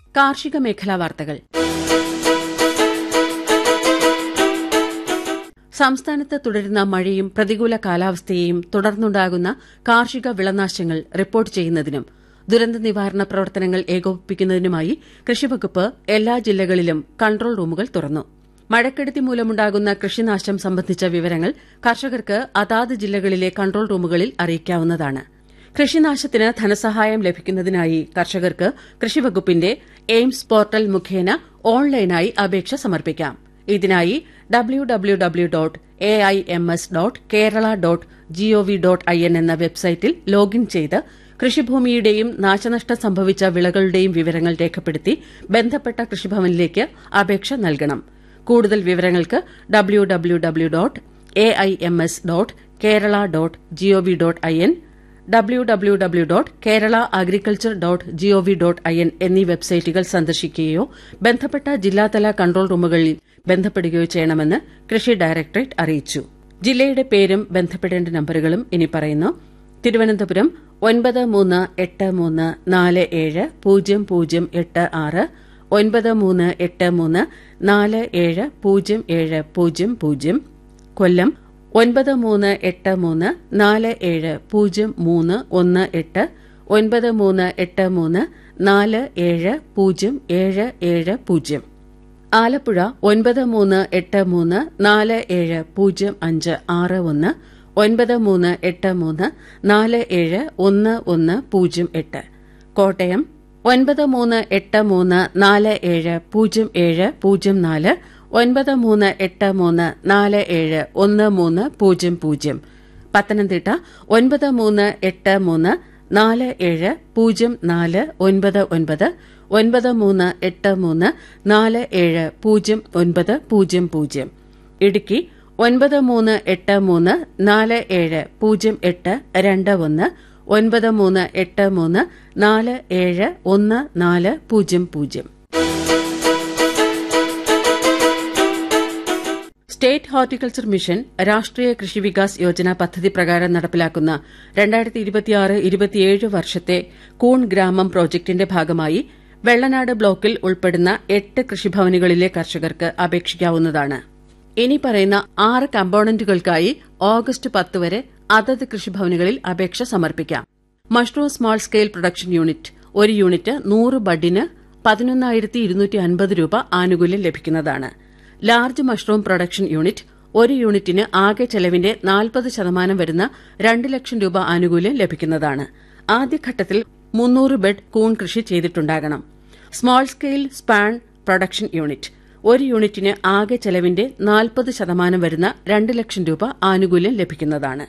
കാർഷിക മേഖലാ വാർത്തകൾ സംസ്ഥാനത്ത് തുടരുന്ന മഴയും പ്രതികൂല കാലാവസ്ഥയെയും തുടർന്നുണ്ടാകുന്ന കാർഷിക വിളനാശങ്ങൾ റിപ്പോർട്ട് ചെയ്യുന്നതിനും ദുരന്ത നിവാരണ പ്രവർത്തനങ്ങൾ ഏകോപിപ്പിക്കുന്നതിനുമായി കൃഷിവകുപ്പ് എല്ലാ ജില്ലകളിലും കൺട്രോൾ റൂമുകൾ തുറന്നു മഴക്കെടുതി മൂലമുണ്ടാകുന്ന കൃഷിനാശം സംബന്ധിച്ച വിവരങ്ങൾ കർഷകർക്ക് അതാത് ജില്ലകളിലെ കൺട്രോൾ റൂമുകളിൽ അറിയിക്കാവുന്നതാണ് കൃഷിനാശത്തിന് ധനസഹായം ലഭിക്കുന്നതിനായി കർഷകർക്ക് കൃഷിവകുപ്പിന്റെ എയിംസ് പോർട്ടൽ മുഖേന ഓൺലൈനായി അപേക്ഷ സമർപ്പിക്കാം ഇതിനായി W W W dot A I M S dot Kerala dot GOV dot I N എന്ന വെബ്സൈറ്റിൽ ലോഗിൻ ചെയ്ത് കൃഷിഭൂമിയുടെയും നാശനഷ്ടം സംഭവിച്ച വിളകളുടെയും വിവരങ്ങൾ രേഖപ്പെടുത്തി ബന്ധപ്പെട്ട കൃഷിഭവനിലേക്ക് അപേക്ഷ നൽകണം കൂടുതൽ വിവരങ്ങൾക്ക് W W W dot A I M S dot Kerala dot GOV dot I N W W W dot Kerala agriculture dot GOV dot I N എന്നീ വെബ്സൈറ്റുകൾ സന്ദർശിക്കുകയോ ബന്ധപ്പെട്ട ജില്ലാതല കൺട്രോൾ റൂമുകളിൽ ബന്ധപ്പെടുകയോ ചെയ്യണമെന്ന് കൃഷി ഡയറക്ടറേറ്റ് അറിയിച്ചു ജില്ലയുടെ പേരും ബന്ധപ്പെടേണ്ട നമ്പറുകളും ഇനി പറയുന്നു തിരുവനന്തപുരം ഒൻപത് മൂന്ന് എട്ട് മൂന്ന് നാല് ഏഴ് പൂജ്യം പൂജ്യം എട്ട് ആറ് ഒൻപത് മൂന്ന് എട്ട് മൂന്ന് നാല് ഏഴ് പൂജ്യം ഏഴ് പൂജ്യം പൂജ്യം കൊല്ലം ഒൻപത് മൂന്ന് എട്ട് മൂന്ന് നാല് ഏഴ് പൂജ്യം മൂന്ന് ഒന്ന് എട്ട് ഒൻപത് മൂന്ന് എട്ട് മൂന്ന് നാല് ഏഴ് പൂജ്യം ഏഴ് ഏഴ് പൂജ്യം ആലപ്പുഴ ഒൻപത് മൂന്ന് എട്ട് മൂന്ന് നാല് ഏഴ് പൂജ്യം അഞ്ച് ആറ് ഒന്ന് ഒൻപത് മൂന്ന് എട്ട് മൂന്ന് നാല് ഏഴ് ഒന്ന് ഒന്ന് പൂജ്യം എട്ട് കോട്ടയം ഒൻപത് മൂന്ന് എട്ട് മൂന്ന് നാല് ഏഴ് പൂജ്യം ഏഴ് പൂജ്യം നാല് ഒൻപത് മൂന്ന് എട്ട് മൂന്ന് നാല് ഏഴ് ഒന്ന് മൂന്ന് പൂജ്യം പൂജ്യം പത്തനംതിട്ട ഒൻപത് മൂന്ന് എട്ട് മൂന്ന് നാല് ഏഴ് പൂജ്യം നാല് ഒൻപത് ഒൻപത് ഒൻപത് മൂന്ന് എട്ട് മൂന്ന് നാല് ഏഴ് പൂജ്യം ഒൻപത് പൂജ്യം പൂജ്യം ഇടുക്കി ഒൻപത് മൂന്ന് എട്ട് മൂന്ന് നാല് ഏഴ് പൂജ്യം എട്ട് രണ്ട് ഒന്ന് ഒൻപത് മൂന്ന് എട്ട് മൂന്ന് നാല് ഏഴ് ഒന്ന് നാല് പൂജ്യം പൂജ്യം സ്റ്റേറ്റ് ഹോർട്ടിക്കൾച്ചർ മിഷൻ രാഷ്ട്രീയ കൃഷി വികാസ് യോജന പദ്ധതി പ്രകാരം നടപ്പിലാക്കുന്ന രണ്ടായിരത്തി ഇരുപത്തിയാറ് ഇരുപത്തിയേഴ് വർഷത്തെ കൂൺ ഗ്രാമം പ്രോജക്ടിന്റെ ഭാഗമായി വെള്ളനാട് ബ്ലോക്കിൽ ഉൾപ്പെടുന്ന എട്ട് കൃഷിഭവനുകളിലെ കർഷകർക്ക് അപേക്ഷിക്കാവുന്നതാണ് ഇനി പറയുന്ന ആറ് കമ്പോണന്റുകൾക്കായി ഓഗസ്റ്റ് പത്ത് വരെ അതത് കൃഷിഭവനുകളിൽ അപേക്ഷ സമർപ്പിക്കാം mushroom small scale production unit ഒരു യൂണിറ്റ് നൂറ് ബഡിന് പതിനൊന്നായിരത്തി ഇരുന്നൂറ്റി അൻപത് രൂപ ആനുകൂല്യം ലഭിക്കുന്നതാണ് ലാർജ് മഷ്റൂം പ്രൊഡക്ഷൻ യൂണിറ്റ് ഒരു യൂണിറ്റിന് ആകെ ചെലവിന്റെ നാൽപ്പത് ശതമാനം വരുന്ന രണ്ട് ലക്ഷം രൂപ ആനുകൂല്യം ലഭിക്കുന്നതാണ് ആദ്യഘട്ടത്തിൽ മുന്നൂറ് ബെഡ് കൂൺ കൃഷി ചെയ്തിട്ടുണ്ടാകണം small scale spawn production unit ഒരു യൂണിറ്റിന് ആകെ ചെലവിന്റെ നാൽപ്പത് ശതമാനം വരുന്ന രണ്ട് ലക്ഷം രൂപ ആനുകൂല്യം ലഭിക്കുന്നതാണ്